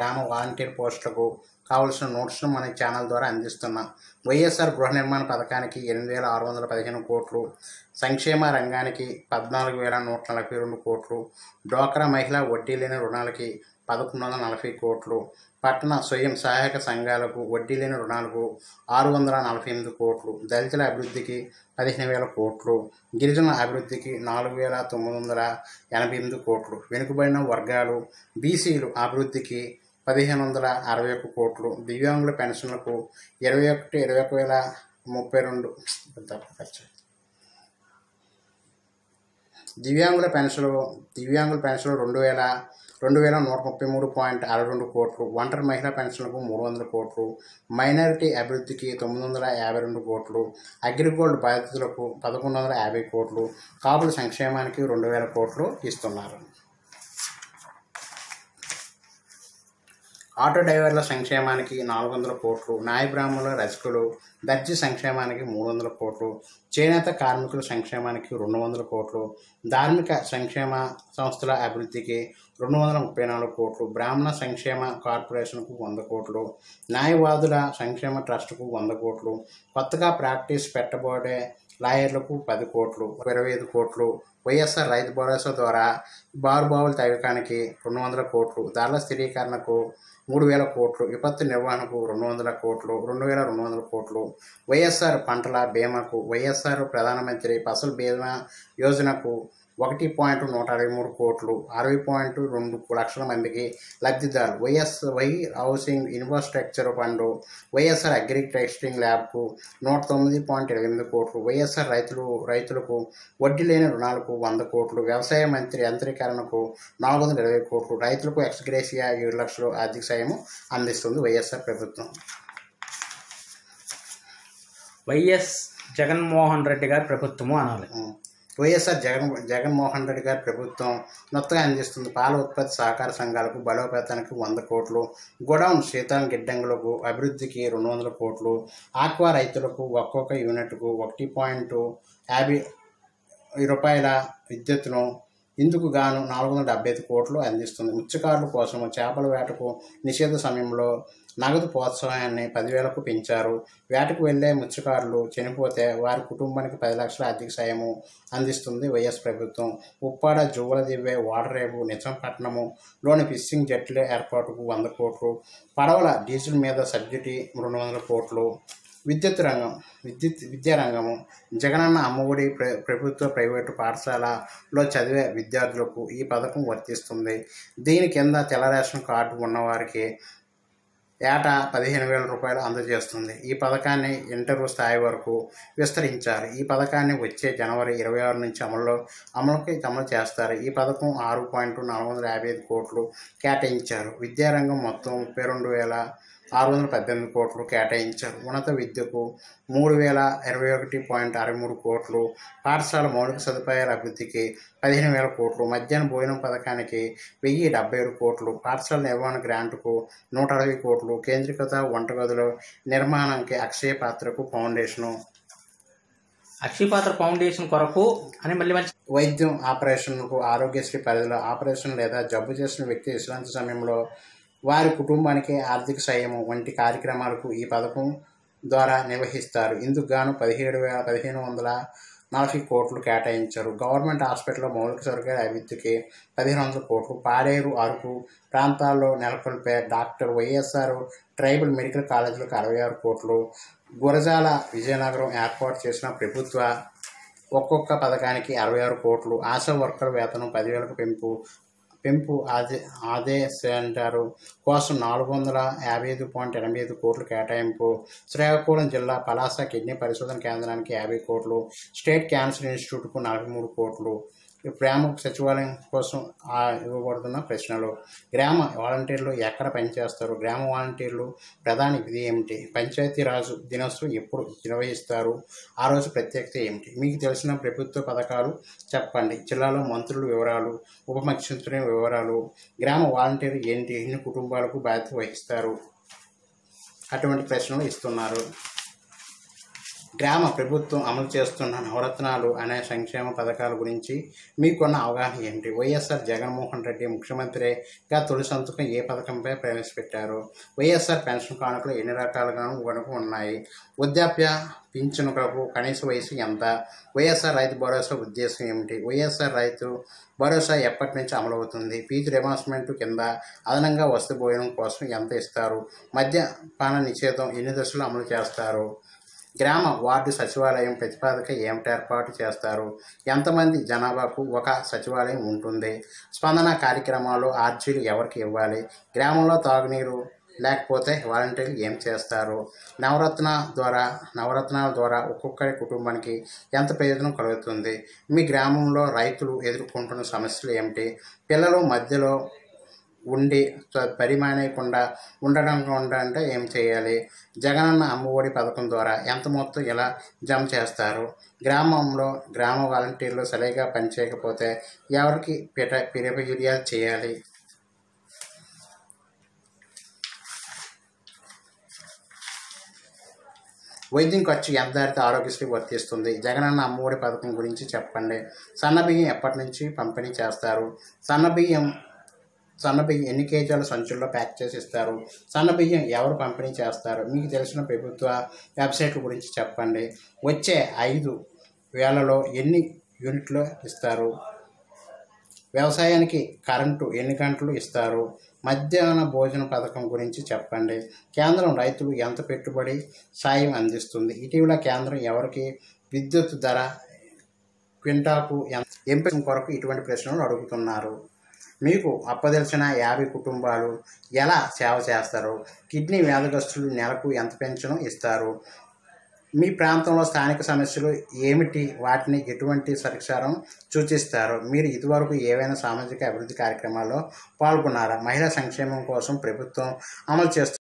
గ్రామ వాలంటీర్ పోస్టులకు కావలసిన నోట్స్ను మన ఛానల్ ద్వారా అందిస్తున్నాం వైఎస్ఆర్ గృహ నిర్మాణ పథకానికి ఎనిమిది వేల ఆరు వందల పదిహేను కోట్లు సంక్షేమ రంగానికి పద్నాలుగు వేల నూట నలభై రెండు కోట్లు డ్వాక్రా మహిళా వడ్డీ లేని రుణాలకి పదకొండు వందల నలభై కోట్లు పట్టణ స్వయం సహాయక సంఘాలకు వడ్డీ లేని రుణాలకు ఆరు వందల నలభై ఎనిమిది కోట్లు దళితుల అభివృద్ధికి పదిహేను వేల కోట్లు గిరిజన అభివృద్ధికి నాలుగు వేల తొమ్మిది వందల ఎనభై ఎనిమిది కోట్లు వెనుకబడిన వర్గాలు బీసీలు అభివృద్ధికి పదిహేను వందల అరవై ఒక్క కోట్లు దివ్యాంగుల పెన్షన్లకు ఇరవై ఒకటి ఇరవై ఒక వేల ముప్పై రెండు తప్పు ఖర్చు దివ్యాంగుల పెన్షన్ దివ్యాంగుల పెన్షన్ రెండు వేల రెండు వేల నూట ముప్పై మూడు పాయింట్ అరవై రెండు కోట్లు ఒంటరి మహిళా పెన్షన్లకు మూడు వందల కోట్లు మైనారిటీ అభివృద్ధికి తొమ్మిది వందల యాభై రెండు కోట్లు అగ్రిగోల్డ్ బాధితులకు పదకొండు వందల యాభై కోట్లు కాపుల సంక్షేమానికి రెండు వేల కోట్లు ఇస్తున్నారు ఆటో డ్రైవర్ల సంక్షేమానికి నాలుగు వందల కోట్లు న్యాయ బ్రాహ్మణుల రజకులు దర్జీ సంక్షేమానికి మూడు వందల కోట్లు చేనేత కార్మికుల సంక్షేమానికి రెండు వందల కోట్లు ధార్మిక సంక్షేమ సంస్థల అభివృద్ధికి రెండు వందల ముప్పై నాలుగు కోట్లు బ్రాహ్మణ సంక్షేమ కార్పొరేషన్కు వంద కోట్లు న్యాయవాదుల సంక్షేమ ట్రస్టుకు వంద కోట్లు కొత్తగా ప్రాక్టీస్ పెట్టబోడే లాయర్లకు పది కోట్లు ఇరవై ఐదు కోట్లు వైఎస్ఆర్ రైతు భరోసా ద్వారా బారుబావుల తవ్వకానికి రెండు వందల కోట్లు ధరల స్థిరీకరణకు మూడు వేల కోట్లు విపత్తు నిర్వహణకు రెండు వందల కోట్లు రెండు వేల రెండు వందల కోట్లు వైఎస్ఆర్ పంటల బీమాకు వైఎస్ఆర్ ప్రధానమంత్రి ఫసల్ బీమా యోజనకు ఒకటి పాయింట్ నూట అరవై మూడు కోట్లు అరవై పాయింట్ రెండు లక్షల మందికి లబ్ధిదారు YS Y housing infrastructure fund YSR agri testing ల్యాబ్కు నూట తొమ్మిది పాయింట్ ఇరవై ఎనిమిది కోట్లు వైఎస్ఆర్ రైతులు రైతులకు వడ్డీ లేని రుణాలకు వంద కోట్లు వ్యవసాయ మంత్రి యంత్రీకరణకు నాలుగు వందల ఇరవై కోట్లు రైతులకు ఎక్స్గ్రేసియా ఏడు లక్షలు ఆర్థిక సాయం అందిస్తుంది వైఎస్ఆర్ ప్రభుత్వం వైఎస్ జగన్మోహన్ రెడ్డి గారి ప్రభుత్వము అనాలి ఉం. వైఎస్ఆర్ జగన్ జగన్మోహన్ రెడ్డి గారి ప్రభుత్వం మొత్తగా అందిస్తుంది పాల ఉత్పత్తి సహకార సంఘాలకు బలోపేతానికి వంద కోట్లు గోడౌన్ శీతలం గిడ్డంగులకు అభివృద్ధికి రెండు వందల కోట్లు ఆక్వా రైతులకు ఒక్కొక్క యూనిట్కు ఒకటి పాయింట్ యాభై రూపాయల విద్యుత్తును ఇందుకు గాను నాలుగు వందల డెబ్బై ఐదు కోట్లు అందిస్తుంది మత్స్యకారుల కోసం చేపల వేటకు నిషేధ సమయంలో నగదు ప్రోత్సాహాన్ని పదివేలకు పెంచారు వేటకు వెళ్లే మత్స్యకారులు చనిపోతే వారి కుటుంబానికి పది లక్షల ఆర్థిక సాయము అందిస్తుంది వైఎస్ ప్రభుత్వం ఉప్పాడ జువ్వల దివ్వె వాడరేవు నిజాంపట్నము లోని ఫిషింగ్ జట్ల ఏర్పాటుకు వంద కోట్లు పడవల డీజిల్ మీద సబ్సిడీ రెండు వందల కోట్లు విద్యుత్ రంగం విద్యుత్ విద్యా రంగము జగనన్న అమ్మఒడి ప్ర ప్రభుత్వ ప్రైవేటు పాఠశాలలో చదివే విద్యార్థులకు ఈ పథకం వర్తిస్తుంది దీని కింద తెల్ల రేషన్ కార్డు ఉన్నవారికి ఏటా పదిహేను వేల రూపాయలు అందజేస్తుంది ఈ పథకాన్ని ఇంటర్ స్థాయి వరకు విస్తరించారు ఈ పథకాన్ని వచ్చే జనవరి ఇరవై ఆరు నుంచి అమల్లో అమలుకి అమలు చేస్తారు ఈ పథకం ఆరు పాయింట్ నాలుగు వందల యాభై ఐదు కోట్లు కేటాయించారు విద్యారంగం మొత్తం ముప్పై రెండు వేల ఆరు వందల పద్దెనిమిది కోట్లు కేటాయించారు ఉన్నత విద్యకు మూడు వేల ఇరవై ఒకటి పాయింట్ అరవై మూడు కోట్లు పాఠశాల మౌలిక సదుపాయాల అభివృద్ధికి పదిహేను వేల కోట్లు మధ్యాహ్న భోజనం పథకానికి వెయ్యి డెబ్బై ఏడు కోట్లు పాఠశాల నిర్వహణ గ్రాంట్కు నూట అరవై కోట్లు కేంద్రీకృత వంటగదుల నిర్మాణానికి అక్షయ పాత్రకు ఫౌండేషను అక్షయపాత్ర ఫౌండేషన్ కొరకు అని మళ్ళీ మళ్ళీ వైద్యం ఆపరేషన్లకు ఆరోగ్యశ్రీ పరిధిలో ఆపరేషన్ లేదా జబ్బు చేసిన వ్యక్తి విశ్రాంతి సమయంలో వారి కుటుంబానికి ఆర్థిక సాయం వంటి కార్యక్రమాలకు ఈ పథకం ద్వారా నిర్వహిస్తారు ఇందుకు గాను పదిహేడు వేల పదిహేను వందల నలభై కోట్లు కేటాయించారు గవర్నమెంట్ హాస్పిటల్లో మౌలిక సౌకర్యాల అభివృద్ధికి పదిహేను వందల కోట్లు పాడేరు అరకు ప్రాంతాల్లో నెలకొల్పే డాక్టర్ వైఎస్ఆర్ ట్రైబల్ మెడికల్ కాలేజీలకు అరవై ఆరు కోట్లు గురజాల విజయనగరం ఏర్పాటు చేసిన ప్రభుత్వ ఒక్కొక్క పథకానికి అరవై ఆరు కోట్లు ఆశా వర్కర్ వేతనం పదివేలకు పెంపు పెంపు ఆదే ఆదేశాంటారు కోసం నాలుగు వందల యాభై ఐదు పాయింట్ ఎనభై ఐదు కోట్లు కేటాయింపు శ్రీకాకుళం జిల్లా పలాస కిడ్నీ పరిశోధన కేంద్రానికి యాభై కోట్లు స్టేట్ క్యాన్సర్ ఇన్స్టిట్యూట్కు నలభై మూడు కోట్లు ఈ గ్రామ సచివాలయం కోసం ఆ ఇవ్వబడుతున్న ప్రశ్నలు గ్రామ వాలంటీర్లు ఎక్కడ పనిచేస్తారు గ్రామ వాలంటీర్లు ప్రధాన విధి ఏమిటి పంచాయతీరాజు దినోత్సవం ఎప్పుడు నిర్వహిస్తారు ఆ రోజు ప్రత్యేకత ఏమిటి మీకు తెలిసిన ప్రభుత్వ పథకాలు చెప్పండి జిల్లాలో మంత్రుల వివరాలు ఉప ముఖ్యమంత్రి వివరాలు గ్రామ వాలంటీర్ ఏంటి ఎన్ని కుటుంబాలకు బాధ్యత వహిస్తారు అటువంటి ప్రశ్నలు ఇస్తున్నారు గ్రామ ప్రభుత్వం అమలు చేస్తున్న నవరత్నాలు అనే సంక్షేమ పథకాల గురించి మీకున్న అవగాహన ఏంటి వైఎస్ఆర్ జగన్మోహన్ రెడ్డి ముఖ్యమంత్రిగా తొలి సంతకం ఏ పథకంపై ప్రవేశపెట్టారు వైఎస్ఆర్ పెన్షన్ కానుకలు ఎన్ని రకాలుగా గనుక ఉన్నాయి వృద్ధాప్య పింఛనులకు కనీస వయసు ఎంత వైఎస్ఆర్ రైతు భరోసా ఉద్దేశం ఏమిటి వైఎస్ఆర్ రైతు భరోసా ఎప్పటి నుంచి అమలవుతుంది ఫీజు రిమార్స్మెంట్ కింద అదనంగా వస్తు భోజనం కోసం ఎంత ఇస్తారు మద్యపాన నిషేధం ఎన్ని దశలు అమలు చేస్తారు గ్రామ వార్డు సచివాలయం ప్రతిపాదక ఏమిటి ఏర్పాటు చేస్తారు ఎంతమంది జనాభాకు ఒక సచివాలయం ఉంటుంది స్పందన కార్యక్రమాలు ఆర్జీలు ఎవరికి ఇవ్వాలి గ్రామంలో తాగునీరు లేకపోతే వాలంటీర్లు ఏం చేస్తారు నవరత్న ద్వారా నవరత్నాల ద్వారా ఒక్కొక్కరి కుటుంబానికి ఎంత ప్రయోజనం కలుగుతుంది మీ గ్రామంలో రైతులు ఎదుర్కొంటున్న సమస్యలు ఏమిటి పిల్లలు మధ్యలో ఉండి త- పరిమాణేయకుండా ఉండడం ఉండాలంటే ఏం చేయాలి జగనన్న అమ్మఒడి పథకం ద్వారా ఎంత మొత్తం ఎలా జమ చేస్తారు గ్రామంలో గ్రామ వాలంటీర్లు సరిగా పనిచేయకపోతే ఎవరికి పిట ఫిర్యాదు చేయాలి వైద్యం ఖర్చు ఎంత దాటితే ఆరోగ్యశ్రీ వర్తిస్తుంది జగనన్న అమ్మఒడి పథకం గురించి చెప్పండి సన్నబియ్యం ఎప్పటి నుంచి పంపిణీ చేస్తారు సన్నబియ్యం సన్నబియ్యం ఎన్ని కేజీల సంచుల్లో ప్యాక్ చేసి ఇస్తారు సన్నబియ్యం ఎవరు పంపిణీ చేస్తారు మీకు తెలిసిన ప్రభుత్వ వెబ్సైట్ల గురించి చెప్పండి వచ్చే ఐదు వేలలో ఎన్ని యూనిట్లు ఇస్తారు వ్యవసాయానికి కరెంటు ఎన్ని గంటలు ఇస్తారు మధ్యాహ్న భోజన పథకం గురించి చెప్పండి కేంద్రం రైతులు ఎంత పెట్టుబడి సాయం అందిస్తుంది ఇటీవల కేంద్రం ఎవరికి విద్యుత్ ధర క్వింటాకు ఎంత ఎంపిక కొరకు ఇటువంటి ప్రశ్నలు అడుగుతున్నారు మీకు అప్పదలిచిన యాభై కుటుంబాలు ఎలా సేవ చేస్తారు కిడ్నీ వ్యాధిగ్రస్తులు నెలకు ఎంత పెన్షన్ ఇస్తారు మీ ప్రాంతంలో స్థానిక సమస్యలు ఏమిటి వాటిని ఎటువంటి పరిష్కారం సూచిస్తారు మీరు ఇదివరకు ఏవైనా సామాజిక అభివృద్ధి కార్యక్రమాల్లో పాల్గొన్నారా మహిళా సంక్షేమం కోసం ప్రభుత్వం అమలు చేస్తున్న